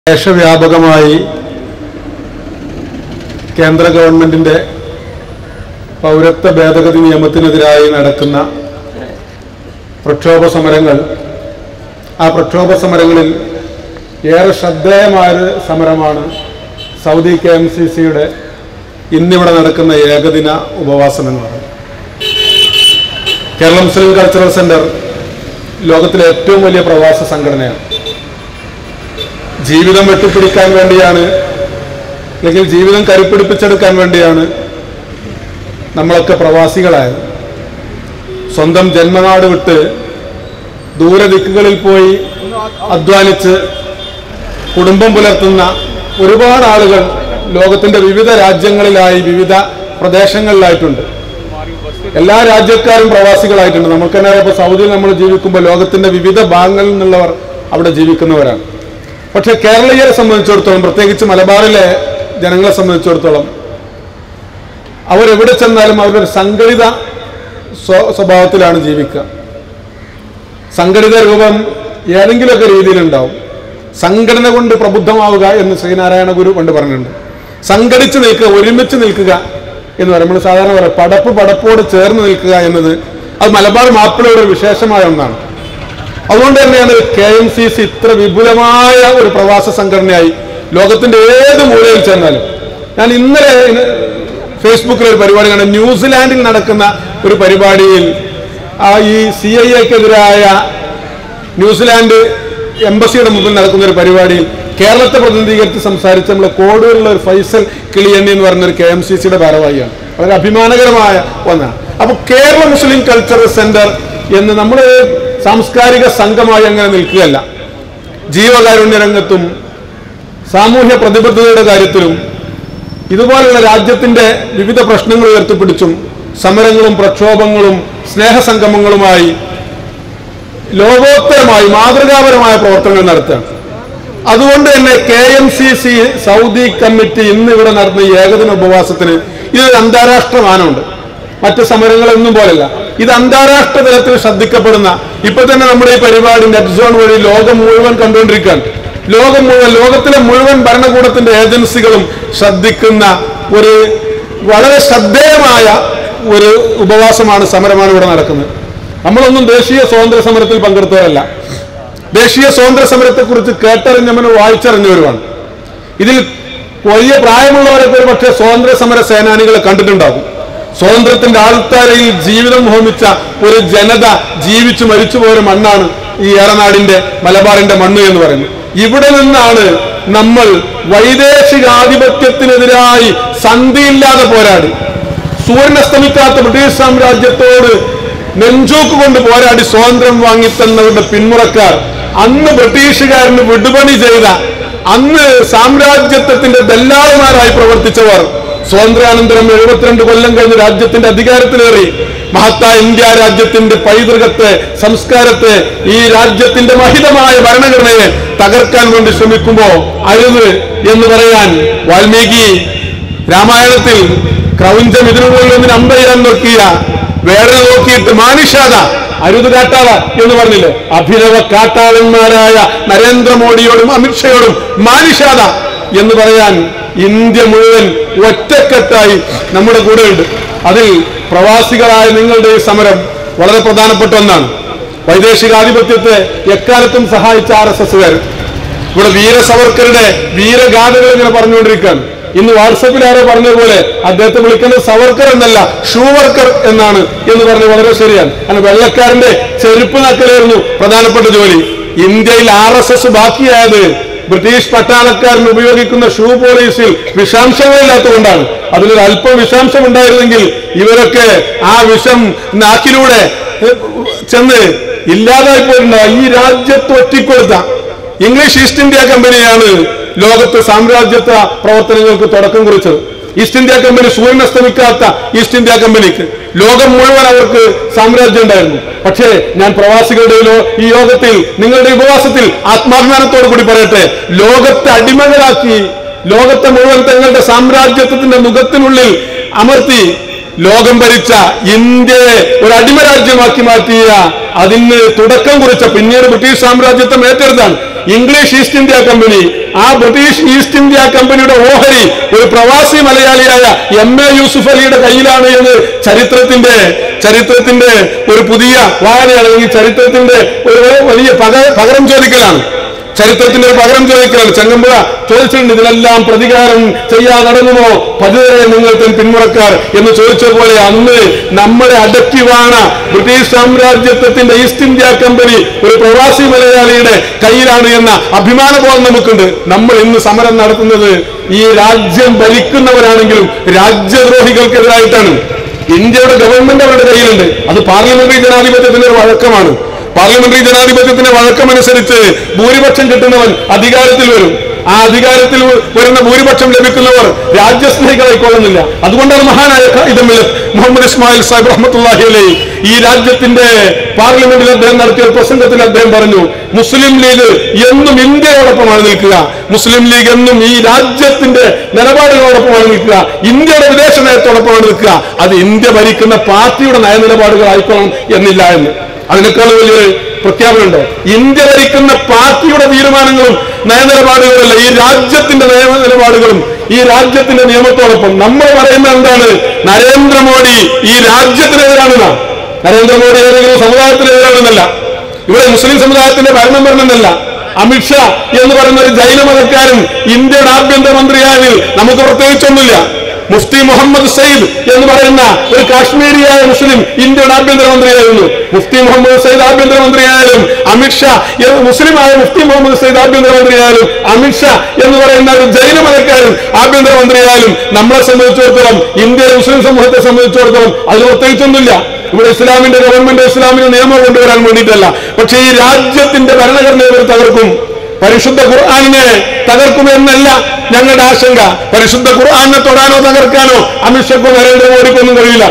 ദേശവ്യാപകമായി കേന്ദ്ര ഗവൺമെന്റിന്റെ പൗരത്വ ഭേദഗതി നിയമത്തിനെതിരായി നടക്കുന്ന പ്രക്ഷോഭ സമരങ്ങൾ ആ പ്രക്ഷോഭ സമരങ്ങളിൽ ഏറെ ശ്രദ്ധേയമായ ഒരു സമരമാണ് സൗദി കെ എം സി സിയുടെ ഇന്നിവിടെ നടക്കുന്ന ഏകദിന ഉപവാസം എന്ന് പറയുന്നത് കേരള മുസ്ലിം കൾച്ചറൽ സെന്റർ ലോകത്തിലെ ഏറ്റവും വലിയ പ്രവാസ സംഘടനയാണ് ജീവിതം വെട്ടിപ്പിടിക്കാൻ വേണ്ടിയാണ് അല്ലെങ്കിൽ ജീവിതം കരുപ്പിടിപ്പിച്ചെടുക്കാൻ വേണ്ടിയാണ് നമ്മളൊക്കെ പ്രവാസികളായത് സ്വന്തം ജന്മനാട് വിട്ട് ദൂരദിക്കുകളിൽ പോയി അധ്വാനിച്ച് കുടുംബം പുലർത്തുന്ന ഒരുപാട് ആളുകൾ ലോകത്തിന്റെ വിവിധ രാജ്യങ്ങളിലായി വിവിധ പ്രദേശങ്ങളിലായിട്ടുണ്ട് എല്ലാ രാജ്യക്കാരും പ്രവാസികളായിട്ടുണ്ട് നമുക്ക് തന്നെ അറിയാം, ഇപ്പൊ സൗദിയിൽ നമ്മൾ ജീവിക്കുമ്പോൾ ലോകത്തിന്റെ വിവിധ ഭാഗങ്ങളിൽ നിന്നുള്ളവർ അവിടെ ജീവിക്കുന്നവരാണ് പക്ഷെ കേരളീയരെ സംബന്ധിച്ചിടത്തോളം പ്രത്യേകിച്ച് മലബാറിലെ ജനങ്ങളെ സംബന്ധിച്ചിടത്തോളം അവരെവിടെ ചെന്നാലും അവരുടെ ഒരു സംഘടിത സ്വ- സ്വഭാവത്തിലാണ് ജീവിക്കുക സംഘടിത രൂപം ഏതെങ്കിലുമൊക്കെ രീതിയിലുണ്ടാവും സംഘടന കൊണ്ട് പ്രബുദ്ധമാവുക എന്ന് ശ്രീനാരായണ ഗുരു പണ്ട് പറഞ്ഞിട്ടുണ്ട് സംഘടിച്ച് നിൽക്കുക ഒരുമിച്ച് നിൽക്കുക എന്ന് പറയും നമ്മൾ സാധാരണ പറയാം പടപ്പ് പടപ്പോട് ചേർന്ന് നിൽക്കുക എന്നത് അത് മലബാർ മാപ്പിളയുടെ ഒരു വിശേഷമായ ഒന്നാണ് അതുകൊണ്ട് തന്നെയാണ് കെ എം സി സി ഇത്ര വിപുലമായ ഒരു പ്രവാസ സംഘടനയായി ലോകത്തിന്റെ ഏത് മൂലയിൽ ചെന്നാലും ഞാൻ ഇന്നലെ ഇന്ന് ഫേസ്ബുക്കിൽ ഒരു പരിപാടി കണ്ടു ന്യൂസിലാൻഡിൽ നടക്കുന്ന ഒരു പരിപാടിയിൽ ആ ഈ സി ഐ എക്കെതിരായ ന്യൂസിലാൻഡ് എംബസിയുടെ മുമ്പിൽ നടക്കുന്ന ഒരു പരിപാടിയിൽ കേരളത്തെ പ്രതിനിധീകരിച്ച് സംസാരിച്ച നമ്മളെ കോടൂരിലുള്ള ഒരു ഫൈസൽ കിളിയണ്ണി എന്ന് പറയുന്ന ഒരു കെ എം സി സിയുടെ ഭാരവാഹിയാണ് വളരെ അഭിമാനകരമായ ഒന്നാണ് അപ്പൊ കേരള മുസ്ലിം കൾച്ചറൽ സെന്റർ എന്ന് നമ്മൾ സാംസ്കാരിക സംഘമായി അങ്ങനെ നിൽക്കുകയല്ല ജീവകാരുണ്യ രംഗത്തും സാമൂഹ്യ പ്രതിബദ്ധതയുടെ കാര്യത്തിലും ഇതുപോലുള്ള രാജ്യത്തിന്റെ വിവിധ പ്രശ്നങ്ങൾ ഉയർത്തിപ്പിടിച്ചും സമരങ്ങളും പ്രക്ഷോഭങ്ങളും സ്നേഹസംഗമങ്ങളുമായി ലോകോത്തരമായി മാതൃകാപരമായ പ്രവർത്തനങ്ങൾ നടത്തുകയാണ് അതുകൊണ്ട് തന്നെ K M C C Saudi committee ഇന്ന് ഇവിടെ നടന്ന ഈ ഏകദിന ഉപവാസത്തിന് ഇതൊരു അന്താരാഷ്ട്ര മാനമുണ്ട് മറ്റ് സമരങ്ങളൊന്നും പോലല്ല ഇത് അന്താരാഷ്ട്ര തലത്തിൽ ശ്രദ്ധിക്കപ്പെടുന്ന ഇപ്പൊ തന്നെ നമ്മുടെ ഈ പരിപാടി നെറ്റ് സോൺ വഴി ലോകം മുഴുവൻ കണ്ടുകൊണ്ടിരിക്കുകയാണ് ലോകം മുഴുവൻ ലോകത്തിലെ മുഴുവൻ ഭരണകൂടത്തിന്റെ ഏജൻസികളും ശ്രദ്ധിക്കുന്ന ഒരു വളരെ ശ്രദ്ധേയമായ ഒരു ഉപവാസമാണ് സമരമാണ് ഇവിടെ നടക്കുന്നത് നമ്മളൊന്നും ദേശീയ സ്വാതന്ത്ര്യ സമരത്തിൽ പങ്കെടുത്തവരല്ല ദേശീയ സ്വാതന്ത്ര്യ സമരത്തെക്കുറിച്ച് കേട്ടറിഞ്ഞവനും വായിച്ചറിഞ്ഞവരുമാണ് ഇതിൽ വലിയ പ്രായമുള്ളവരൊക്കെ ഒരു പക്ഷേ സ്വാതന്ത്ര്യ സമര സേനാനികളെ കണ്ടിട്ടുണ്ടാകും സ്വാതന്ത്ര്യത്തിന്റെ ആൾത്താരയിൽ ജീവിതം ഹോമിച്ച ഒരു ജനത ജീവിച്ചു മരിച്ചു പോയ ഒരു മണ്ണാണ് ഈ ഏറനാടിന്റെ മലബാറിന്റെ മണ്ണ് എന്ന് പറയുന്നത് ഇവിടെ നിന്നാണ് നമ്മൾ വൈദേശികാധിപത്യത്തിനെതിരായി സന്ധിയില്ലാതെ പോരാടി സൂര്യൻ അസ്തമിക്കാത്ത ബ്രിട്ടീഷ് സാമ്രാജ്യത്തോട് നെഞ്ചൂക്ക് കൊണ്ട് പോരാടി സ്വാതന്ത്ര്യം വാങ്ങിത്തന്നവരുടെ പിന്മുറക്കാർ അന്ന് ബ്രിട്ടീഷുകാരന് വിടുപണി ചെയ്ത അന്ന് സാമ്രാജ്യത്വത്തിന്റെ ദല്ലാളുമാരായി പ്രവർത്തിച്ചവർ സ്വാതന്ത്ര്യാനന്തരം എഴുപത്തിരണ്ട് കൊല്ലം കഴിഞ്ഞ് രാജ്യത്തിന്റെ അധികാരത്തിലേറി മഹത്തായ ഇന്ത്യ രാജ്യത്തിന്റെ പൈതൃകത്തെ സംസ്കാരത്തെ ഈ രാജ്യത്തിന്റെ മഹിതമായ ഭരണഘടനയെ തകർക്കാൻ വേണ്ടി ശ്രമിക്കുമ്പോ അരുത് എന്ന് പറയാൻ വാൽമീകി രാമായണത്തിൽ ക്രൗഞ്ചം ഇതിനുള്ളിൽ ഒന്നിന് അമ്പെയ്യാൻ നോക്കിയ വേറെ നോക്കിയിട്ട് മാനുഷാത അരുത് കാട്ടാള എന്ന് പറഞ്ഞില്ലേ അഭിനവ കാട്ടാളന്മാരായ നരേന്ദ്രമോദിയോടും അമിത്ഷയോടും മാനുഷാത എന്ന് പറയാൻ ഇന്ത്യ മുഴുവൻ ഒറ്റക്കെട്ടായി നമ്മുടെ കൂടെയുണ്ട് അതിൽ പ്രവാസികളായ നിങ്ങളുടെ ഈ സമരം വളരെ പ്രധാനപ്പെട്ട ഒന്നാണ് വൈദേശികാധിപത്യത്തെ എക്കാലത്തും സഹായിച്ച ആർ എസ് എസുകാർ ഇവിടെ വീര സവർക്കറുടെ വീരഗാഥകൾ ഇങ്ങനെ പറഞ്ഞുകൊണ്ടിരിക്കുകയാണ് ഇന്ന് വാട്സപ്പിൽ ആരോ പറഞ്ഞതുപോലെ അദ്ദേഹത്തെ വിളിക്കുന്നത് സവർക്കർ എന്നല്ല ഷൂവർക്കർ എന്നാണ് എന്ന് പറഞ്ഞ് വളരെ ശരിയാണ് കാരണം വെള്ളക്കാരന്റെ ചെരുപ്പ് നക്കലായിരുന്നു പ്രധാനപ്പെട്ട ജോലി ഇന്ത്യയിൽ ആർ എസ് എസ് ബാക്കിയായത് ബ്രിട്ടീഷ് പട്ടാളക്കാരൻ ഉപയോഗിക്കുന്ന ഷൂ പോളീസിൽ വിഷാംശങ്ങളില്ലാത്തതുകൊണ്ടാണ് അതിലൊരു അല്പം വിഷാംശം ഉണ്ടായിരുന്നെങ്കിൽ ഇവരൊക്കെ ആ വിഷം നാക്കിലൂടെ ഏഹ്, ചെന്ന് ഇല്ലാതായി പോയിട്ടുണ്ടാവും ഈ രാജ്യത്ത് ഒറ്റിക്കൊടുത്ത ഇംഗ്ലീഷ് ഈസ്റ്റ് ഇന്ത്യ കമ്പനിയാണ് ലോകത്ത് സാമ്രാജ്യത്വ പ്രവർത്തനങ്ങൾക്ക് തുടക്കം കുറിച്ചത് ഈസ്റ്റ് ഇന്ത്യ കമ്പനി സൂര്യൻ അസ്തമിക്കാത്ത ഈസ്റ്റ് ഇന്ത്യ കമ്പനിക്ക് ലോകം മുഴുവൻ അവർക്ക് സാമ്രാജ്യം ഉണ്ടായിരുന്നു പക്ഷേ ഞാൻ പ്രവാസികളുടെ ഈ ലോ- ഈ യോഗത്തിൽ നിങ്ങളുടെ ഉപവാസത്തിൽ ആത്മാഭിമാനത്തോടു കൂടി പറയട്ടെ ലോകത്തെ അടിമകളാക്കി ലോകത്തെ മുഴുവൻ തങ്ങളുടെ സാമ്രാജ്യത്വത്തിന്റെ മുഖത്തിനുള്ളിൽ അമർത്തി ലോകം ഭരിച്ച ഇന്ത്യയെ ഒരു അടിമ രാജ്യമാക്കി മാറ്റിയ അതിന് തുടക്കം കുറിച്ച പിന്നീട് ബ്രിട്ടീഷ് സാമ്രാജ്യത്വം ഏറ്റെടുത്താണ് ഇംഗ്ലീഷ് ഈസ്റ്റ് ഇന്ത്യ കമ്പനി ആ ബ്രിട്ടീഷ് ഈസ്റ്റ് ഇന്ത്യ കമ്പനിയുടെ ഓഹരി ഒരു പ്രവാസി മലയാളിയായ എം എ യൂസുഫ് അലിയുടെ കയ്യിലാണ് എന്ന് ചരിത്രത്തിന്റെ ചരിത്രത്തിന്റെ ഒരു പുതിയ വായനയാണ് അല്ലെങ്കിൽ ചരിത്രത്തിന്റെ ഒരു വലിയ പക- പകരം ചോദിക്കലാണ് ചരിത്രത്തിന്റെ ഒരു പകരം ചോദിക്കലാണ് ചങ്ങമ്പുഴ ചോദിച്ചിട്ടുണ്ട് ഇതിനെല്ലാം പ്രതികാരം ചെയ്യാതെ നടന്നുമോ പതിവരെ നിങ്ങൾ തൻ പിന്മുറക്കാർ എന്ന് ചോദിച്ച പോലെ അന്ന് നമ്മളെ അടക്കി വാണ ബ്രിട്ടീഷ് സാമ്രാജ്യത്വത്തിന്റെ ഈസ്റ്റ് ഇന്ത്യ കമ്പനി ഒരു പ്രവാസി മലയാളിയുടെ കയ്യിലാണ് എന്ന അഭിമാനബോധം നമുക്കുണ്ട് നമ്മൾ ഇന്ന് സമരം നടത്തുന്നത് ഈ രാജ്യം ഭരിക്കുന്നവരാണെങ്കിലും രാജ്യദ്രോഹികൾക്കെതിരായിട്ടാണ് ഇന്ത്യയുടെ ഗവൺമെന്റ് അവരുടെ കയ്യിലുണ്ട് അത് പാർലമെന്ററി ജനാധിപത്യത്തിന്റെ ഒരു വഴക്കമാണ് പാർലമെന്ററി ജനാധിപത്യത്തിന്റെ വഴക്കമനുസരിച്ച് ഭൂരിപക്ഷം കിട്ടുന്നവൻ അധികാരത്തിൽ വരും ആ അധികാരത്തിൽ വരുന്ന ഭൂരിപക്ഷം ലഭിക്കുന്നവർ രാജ്യസ്നേഹികളായിക്കൊള്ളുന്നില്ല അതുകൊണ്ടാണ് മഹാനായ ഇതമ്മിൽ മുഹമ്മദ് ഇസ്മായിൽ സാഹിബ് റഹ്മത്തുള്ളാഹി അലൈഹി ഈ രാജ്യത്തിന്റെ പാർലമെന്റിൽ അദ്ദേഹം നടത്തിയ ഒരു പ്രസംഗത്തിൽ അദ്ദേഹം പറഞ്ഞു മുസ്ലിം ലീഗ് എന്നും ഇന്ത്യയോടൊപ്പമാണ് നിൽക്കുക മുസ്ലിം ലീഗ് എന്നും ഈ രാജ്യത്തിന്റെ നിലപാടുകളോടൊപ്പമാണ് നിൽക്കുക ഇന്ത്യയുടെ വിദേശ നയത്തോടൊപ്പമാണ് നിൽക്കുക അത് ഇന്ത്യ ഭരിക്കുന്ന പാർട്ടിയുടെ നയനിലപാടുകളായിക്കൊള്ളണം എന്നില്ല എന്ന് അതിനേക്കാൾ വലിയൊരു പ്രഖ്യാപനമുണ്ടോ ഇന്ത്യ ഭരിക്കുന്ന പാർട്ടിയുടെ തീരുമാനങ്ങളും നയനിലപാടുകളല്ല ഈ രാജ്യത്തിന്റെ നയ നിലപാടുകളും ഈ രാജ്യത്തിന്റെ നിയമത്തോടൊപ്പം നമ്മൾ പറയുന്നത് എന്താണ് നരേന്ദ്രമോദി ഈ രാജ്യത്തിനെതിരാണെന്നാ നരേന്ദ്രമോദി ഏതെങ്കിലും സമുദായത്തിനെതിരാണെന്നല്ല ഇവിടെ മുസ്ലിം സമുദായത്തിന്റെ ഭരണം വരണമെന്നല്ല അമിത്ഷാ എന്ന് പറയുന്ന ഒരു ജൈന മതക്കാരൻ ഇന്ത്യയുടെ ആഭ്യന്തരമന്ത്രിയായതിൽ നമുക്ക് പ്രത്യേകിച്ചൊന്നുമില്ല മുഫ്തി മുഹമ്മദ് സയ്യിദ് എന്ന് പറയുന്ന ഒരു കാശ്മീരിയായ മുസ്ലിം ഇന്ത്യയുടെ ആഭ്യന്തരമന്ത്രിയായിരുന്നു മുഫ്തി മുഹമ്മദ് സയ്യിദ് ആഭ്യന്തരമന്ത്രിയായാലും അമിത്ഷാ എന്ന് മുസ്ലിമായ മുഫ്തി മുഹമ്മദ് സയ്യിദ് ആഭ്യന്തരമന്ത്രിയായാലും അമിത്ഷാ എന്ന് പറയുന്ന ഒരു ജൈന മതക്കാരൻ ആഭ്യന്തരമന്ത്രിയായാലും നമ്മളെ സംബന്ധിച്ചിടത്തോളം ഇന്ത്യയിലെ മുസ്ലിം സമൂഹത്തെ സംബന്ധിച്ചിടത്തോളം അതിൽ പ്രത്യേകിച്ചൊന്നുമില്ല ഇവിടെ ഇസ്ലാമിന്റെ ഗവൺമെന്റ് ഇസ്ലാമിന് നിയമം കൊണ്ടുവരാൻ വേണ്ടിയിട്ടല്ല പക്ഷേ ഈ രാജ്യത്തിന്റെ ഭരണഘടനയെ ഇവർ തകർക്കും പരിശുദ്ധ ഖുർആാനിനെ തകർക്കുമെന്നല്ല ഞങ്ങളുടെ ആശങ്ക പരിശുദ്ധ ഖുർആാനെ തൊടാനോ തകർക്കാനോ അമിത്ഷക്കോ നരേന്ദ്രമോദിക്കൊന്നും കഴിയില്ല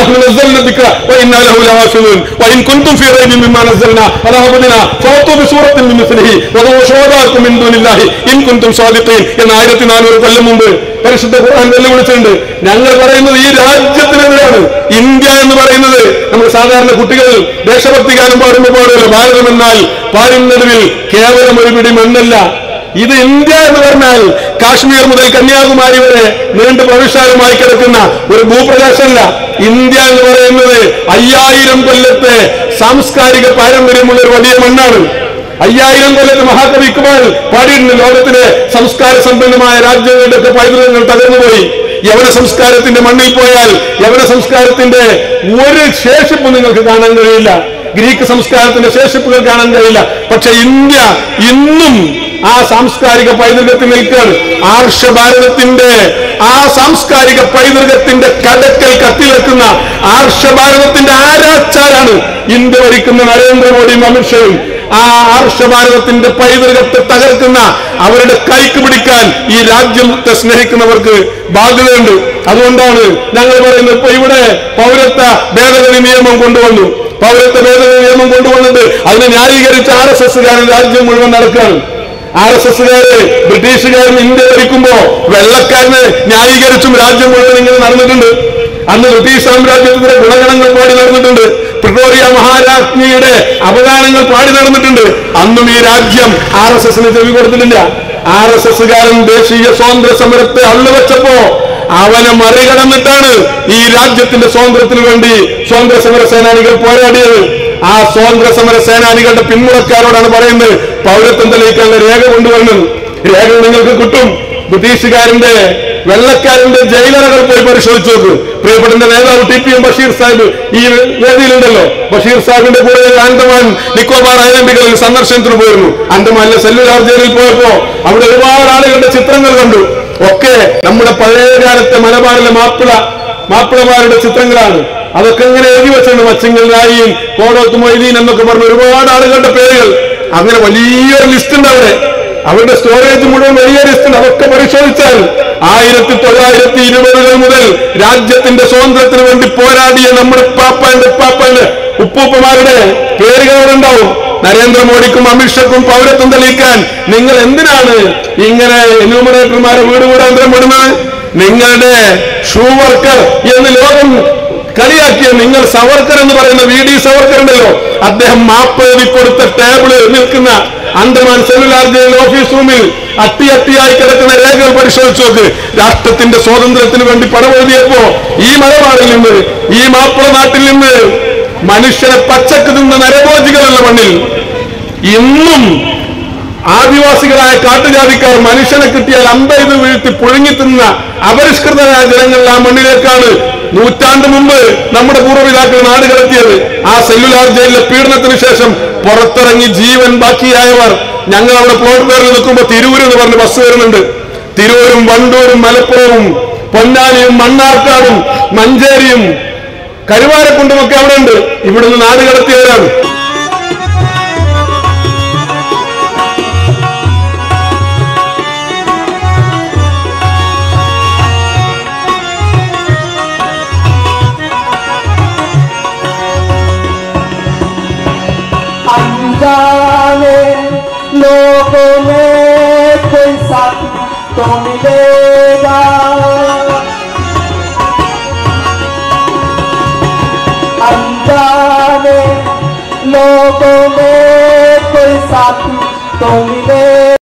എന്ന ആയിരത്തി നാനൂറ് കൊല്ലം മുമ്പ് പരിശുദ്ധ ഖുർആൻ വെല്ലുവിളിച്ചിട്ടുണ്ട് ഞങ്ങൾ പറയുന്നത് ഈ രാജ്യത്തിനെതിരാണ് ഇന്ത്യ എന്ന് പറയുന്നത് നമ്മൾ സാധാരണ കുട്ടികൾ ദേശഭക്തി ഗാനം പാടുമ്പോൾ പാടുമല്ലോ ഭാരതം എന്നാൽ പാടുന്നതിൽ കേവലം ഒരു പിടി മണ്ണല്ല ഇത് ഇന്ത്യ എന്ന് പറഞ്ഞാൽ കാശ്മീർ മുതൽ കന്യാകുമാരി വരെ നീണ്ടു പ്രവിശാലമായി കിടക്കുന്ന ഒരു ഭൂപ്രദേശമല്ല ഇന്ത്യ എന്ന് പറയുന്നത് അയ്യായിരം കൊല്ലത്തെ സാംസ്കാരിക പാരമ്പര്യമുള്ള ഒരു വലിയ മണ്ണാണ് അയ്യായിരം കൊല്ലത്ത് മഹാകവി ഇക്ബാൽ പാടിയിട്ടുണ്ട് ലോകത്തിലെ സംസ്കാര സമ്പന്നമായ രാജ്യങ്ങളുടെ ഒക്കെ പൈതൃകങ്ങൾ തകർന്നുപോയി യവന സംസ്കാരത്തിന്റെ മണ്ണിൽ പോയാൽ യവന സംസ്കാരത്തിന്റെ ഒരു ശേഷിപ്പും നിങ്ങൾക്ക് കാണാൻ കഴിയില്ല ഗ്രീക്ക് സംസ്കാരത്തിന്റെ ശേഷിപ്പുകൾ കാണാൻ കഴിയില്ല പക്ഷെ ഇന്ത്യ ഇന്നും ആ സാംസ്കാരിക പൈതൃകത്തിൽ നിൽക്കുകയാണ് ആർഷഭാരതത്തിന്റെ ആ സാംസ്കാരിക പൈതൃകത്തിന്റെ കടക്കൽ കത്തിവെക്കുന്ന ആർഷഭാരതത്തിന്റെ ആരാച്ചാരാണ് ഇന്ത്യ ഭരിക്കുന്ന നരേന്ദ്രമോദിയും അമിത്ഷയും ആ ആർഷഭാരതത്തിന്റെ പൈതൃകത്തെ തകർക്കുന്ന അവരുടെ കൈക്ക് പിടിക്കാൻ ഈ രാജ്യത്തെ സ്നേഹിക്കുന്നവർക്ക് ബാധ്യതയുണ്ട് അതുകൊണ്ടാണ് ഞങ്ങൾ പറയുന്നത് ഇപ്പൊ ഇവിടെ പൗരത്വ ഭേദഗതി നിയമം കൊണ്ടുവന്നു പൗരത്വ ഭേദഗതി നിയമം കൊണ്ടുവന്നിട്ട് അതിനെ ന്യായീകരിച്ച് ആർ എസ് എസ്സുകാരൻ രാജ്യം മുഴുവൻ നടക്കുകയാണ് ആർ എസ് എസ്സുകാര് ബ്രിട്ടീഷുകാരൻ ഇന്ത്യ ഭരിക്കുമ്പോ വെള്ളക്കാരനെ ന്യായീകരിച്ചും രാജ്യം മുഴുവൻ ഇങ്ങനെ നടന്നിട്ടുണ്ട് അന്ന് ബ്രിട്ടീഷ് സാമ്രാജ്യത്തിന്റെ ഗുണഗണങ്ങൾ പാടി നടന്നിട്ടുണ്ട് പ്രിട്ടോറിയ മഹാരാജ്ഞിയുടെ അവദാനങ്ങൾ പാടി നടന്നിട്ടുണ്ട് അന്നും ഈ രാജ്യം ആർ എസ് എസിന് ചെവി കൊടുത്തിട്ടില്ല ആർ എസ് എസ്സുകാരൻ ദേശീയ സ്വാതന്ത്ര്യ സമരത്തെ അള്ളുവെച്ചപ്പോ അവനെ മറികടന്നിട്ടാണ് ഈ രാജ്യത്തിന്റെ സ്വാതന്ത്ര്യത്തിന് വേണ്ടി സ്വാതന്ത്ര്യ സമര സേനാനികൾ പോരാടിയത് ആ സ്വാതന്ത്ര്യ സമര സേനാനികളുടെ പിന്മുറക്കാരോടാണ് പറയുന്നത് പൗരത്വം തെളിയിക്കാനുള്ള രേഖ കൊണ്ടുവരണം രേഖ നിങ്ങൾക്ക് കിട്ടും ബ്രിട്ടീഷുകാരന്റെ വെള്ളക്കാരന്റെ ജയിലറകൾ പോയി പരിശോധിച്ചു നോക്ക് പ്രിയപ്പെട്ട എന്റെ നേതാവ് T P M Basheer Sahib ഈ വേദിയിലുണ്ടല്ലോ ബഷീർ സാഹിബിന്റെ കൂടെ ഞാൻ ആൻഡമാൻ നിക്കോബാർ ഐലൻഡുകളിൽ സന്ദർശനത്തിന് പോയിരുന്നു ആൻഡമാനിലെ സെല്ലുലാർ ജയിലിൽ പോയപ്പോ അവിടെ ഒരുപാട് ആളുകളുടെ ചിത്രങ്ങൾ കണ്ടു ഒക്കെ നമ്മുടെ പഴയ കാലത്തെ മലബാറിലെ മാപ്പിള മാപ്പിളമാരുടെ ചിത്രങ്ങളാണ് അതൊക്കെ ഇങ്ങനെ എഴുതി വെച്ചിട്ടുണ്ട് മച്ചിങ്ങൽ രായിയും കോടോത്ത് മൊയ്തീൻ എന്നൊക്കെ പറഞ്ഞ ഒരുപാട് ആളുകളുടെ പേരുകൾ അങ്ങനെ വലിയൊരു ലിസ്റ്റ് ഉണ്ട് അവിടെ അവരുടെ സ്റ്റോറേജ് മുഴുവൻ വലിയ ലിസ്റ്റ് ഉണ്ട് അതൊക്കെ പരിശോധിച്ചാൽ ആയിരത്തി തൊള്ളായിരത്തി ഇരുപതുകൾ മുതൽ രാജ്യത്തിന്റെ സ്വാതന്ത്ര്യത്തിന് വേണ്ടി പോരാടിയ നമ്മുടെ പാപ്പാന്റെ പാപ്പാന്റെ ഉപ്പൂപ്പമാരുടെ പേരുകൾ അവിടെ ഉണ്ടാവും നരേന്ദ്രമോദിക്കും അമിത്ഷക്കും പൗരത്വം തെളിയിക്കാൻ നിങ്ങൾ എന്തിനാണ് ഇങ്ങനെ എന്യൂമറേറ്റർമാരെ വീട് വീടാന്തരം വിടുന്നത് നിങ്ങളുടെ ഷൂ വർക്കർ എന്ന് ലോകം കളിയാക്കിയ നിങ്ങൾ സവർക്കർ എന്ന് പറയുന്ന വി ഡി സവർക്കർ ഉണ്ടല്ലോ അദ്ദേഹം മാപ്പ് എഴുതി കൊടുത്ത ടേബിള് നിൽക്കുന്ന അന്തമാൻ സെല്ലുലാർ ജയിൽ ഓഫീസ് റൂമിൽ അട്ടി അട്ടിയായി കിടക്കുന്ന രേഖകൾ പരിശോധിച്ചു നോക്ക് രാഷ്ട്രത്തിന്റെ സ്വാതന്ത്ര്യത്തിന് വേണ്ടി പണം എഴുതിയപ്പോ ഈ മലബാറിൽ നിന്ന് ഈ മാപ്പിള നാട്ടിൽ നിന്ന് മനുഷ്യനെ പച്ചക്ക് തിന്ന നരഭോജികളുള്ള മണ്ണിൽ ഇന്നും ആദിവാസികളായ കാട്ടുജാതിക്കാർ മനുഷ്യനെ കിട്ടിയാൽ അമ്പത് വീഴ്ത്തി പുഴുങ്ങി തിന്ന അപരിഷ്കൃതരായ ജനങ്ങൾ ആ മണ്ണിലേക്കാണ് നൂറ്റാണ്ട് മുമ്പ് നമ്മുടെ പൂർവ്വപിതാക്കൾ നാട് കടത്തിയത് ആ സെല്ലുലാർ ജയിലിലെ പീഡനത്തിന് ശേഷം പുറത്തിറങ്ങി ജീവൻ ബാക്കിയായവർ ഞങ്ങൾ അവിടെ പ്ലോട്ട് പേരിൽ നിൽക്കുമ്പോൾ തിരൂർ എന്ന് പറഞ്ഞ് ബസ് വരുന്നുണ്ട് തിരൂരും വണ്ടൂരും മലപ്പുറവും പൊന്നാനിയും മണ്ണാർക്കാടും മഞ്ചേരിയും കരുവാരക്കുണ്ടുമൊക്കെ അവിടെ ഉണ്ട് ഇവിടുന്ന് നാട് കടത്തിയവരാണ് अनजाने लोगों में कोई साथ तो मिलेगा अनजाने लोगों में कोई साथ तो मिलेगा